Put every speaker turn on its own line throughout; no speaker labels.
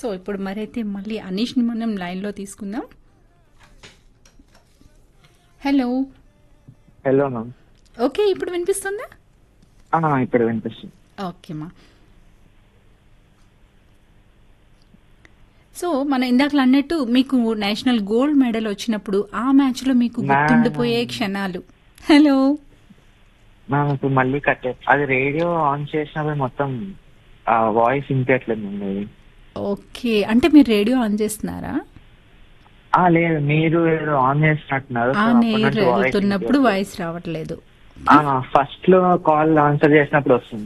So ఇప్పుడు మరైతే మళ్ళీ అనీష్ని మనం లైన్లో తీసుకుందాం హలో
హలో మ్యామ్
ఓకే ఇప్పుడు వినిపిస్తుందా
ఇప్పుడు వినిపిస్తుంది
ఓకే మా సో మన ఇందాకలు అన్నట్టు మీకు నేషనల్ గోల్డ్ మెడల్ వచ్చినప్పుడు ఆ మ్యాచ్ లో మీకు గుర్తుండిపోయే క్షణాలు హలో
మ్యామ్ ఇప్పుడు మళ్ళీ కట్ అది రేడియో ఆన్ చేసినప్పుడు మొత్తం వాయిస్ వినిపించట్లేదు మ్యామ్ అది
ఓకే అంటే మీరు రేడియో ఆన్ చేస్తున్నారా
ఆ, లేదు మీరు ఏదో ఆన్ చేసినట్టున్నారు
ఆ నేర్ వెళ్తున్నప్పుడు వాయిస్ రావట్లేదు
ఫస్ట్ లో కాల్ ఆన్సర్ చేసినప్పుడు వస్తుంది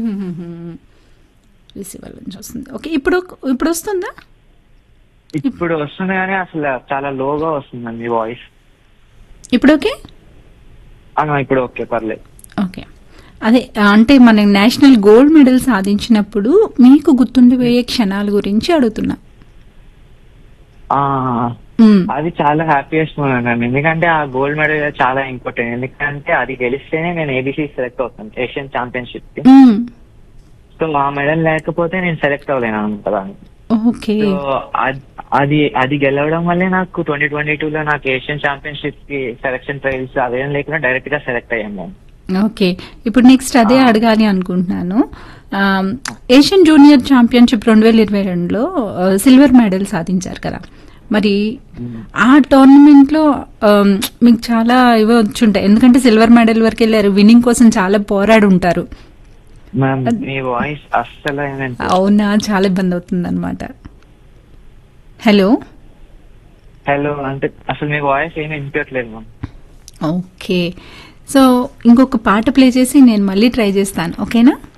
రిసీవర్ నుంచి వస్తుంది ఓకే ఇప్పుడు ఇప్పుడు వస్తుందా
ఇప్పుడు వస్తుంది కానీ అసలు చాలా లోగా వస్తుంది మీ వాయిస్
ఇప్పుడు ఓకే
ఇప్పుడు ఓకే పర్లేదు
ఓకే అదే అంటే మన నేషనల్ గోల్డ్ మెడల్ సాధించినప్పుడు మీకు గుర్తుండిపోయే క్షణాల గురించి అడుగుతున్నా
ఆ,
మ్మ్.
అది చాలా హ్యాపీయెస్ట్ మూమెంట్ అండి ఎందుకంటే ఆ గోల్డ్ మెడల్ చాలా ఇంపార్టెంట్ ఎందుకంటే అది గెలిస్తేనే నేను ఏబీసీ సెలెక్ట్ అవుతాను ఏషియన్ ఛాంపియన్షిప్ కి
మ్మ్.
సో ఆ మెడల్ లేకపోతే నేను సెలెక్ట్ అవ్వలేను అనమాట దానికి
ఓకే
సో అద్- అది అది గెలవడం వల్లే నాకు ట్వంటీ ట్వంటీ టూ లో నాకు ఏషియన్ ఛాంపియన్షిప్ కి సెలక్షన్ ట్రయల్స్ అదేం లేకుండా డైరెక్ట్ గా సెలెక్ట్ అయ్యాను నేను
ఓకే ఇప్పుడు నెక్స్ట్ అదే అడగాలి అనుకుంటున్నాను ఆమ్, ఏషియన్ జూనియర్ ఛాంపియన్షిప్ రెండు వేల ఇరవై రెండులో ఆ, సిల్వర్ మెడల్ సాధించారు కదా మరి ఆ టోర్నమెంట్ లో ఆమ్, మీకు చాలా ఇవి వచ్చుంటాయి ఎందుకంటే సిల్వర్ మెడల్ వరకు వెళ్ళారు విన్నింగ్ కోసం చాలా పోరాడి ఉంటారు
మ్యామ్ మీ వాయిస్ అస్సలు ఏమంటే
అవునా చాలా ఇబ్బంది అవుతుంది అనమాట హలో
హలో అంటే అసలు మీ వాయిస్ ఏమి వినిపించట్లేదు మ్యామ్
ఓకే సో ఇంకొక పాట ప్లే చేసి నేను మళ్ళీ ట్రై చేస్తాను ఓకేనా